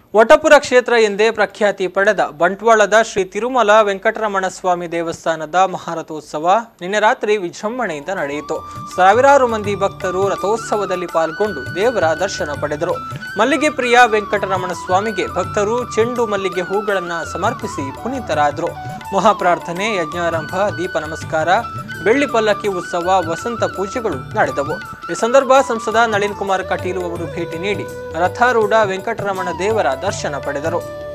ವಟಪುರ ಕ್ಷೇತ್ರ ಎಂದೇ ಪ್ರಖ್ಯಾತಿ ಪಡೆದ ಬಂಟ್ವಾಳದ ಶ್ರೀ ತಿರುಮಲ ವೆಂಕಟರಮಣ ಸ್ವಾಮಿ ದೇವಸ್ಥಾನದ ಮಹಾರಥೋತ್ಸವ ನಿನ್ನೆ ರಾತ್ರಿ ವಿಜೃಂಭಣೆಯಿಂದ ನಡೆಯಿತು ಸಾವಿರಾರು ಮಂದಿ ಭಕ್ತರು ರಥೋತ್ಸವದಲ್ಲಿ ಪಾಲ್ಗೊಂಡು ದೇವರ ದರ್ಶನ ಪಡೆದರು ಮಲ್ಲಿಗೆ ಪ್ರಿಯ ವೆಂಕಟರಮಣ ಸ್ವಾಮಿಗೆ ಭಕ್ತರು ಚೆಂಡು ಮಲ್ಲಿಗೆ ಹೂಗಳನ್ನು ಸಮರ್ಪಿಸಿ ಪುನೀತರಾದರು ಮಹಾಪ್ರಾರ್ಥನೆ ಯಜ್ಞಾರಂಭ ದೀಪ ನಮಸ್ಕಾರ ಬೆಳ್ಳಿ ಪಲ್ಲಕ್ಕಿ ಉತ್ಸವ ವಸಂತ ಪೂಜೆಗಳು ನಡೆದವು ಈ ಸಂದರ್ಭ ಸಂಸದ ನಳಿನ್ ಕುಮಾರ್ ಕಟೀಲು ಅವರು ಭೇಟಿ ನೀಡಿ ರಥಾರೂಢ ವೆಂಕಟರಮಣ ದೇವರ ದರ್ಶನ ಪಡೆದರು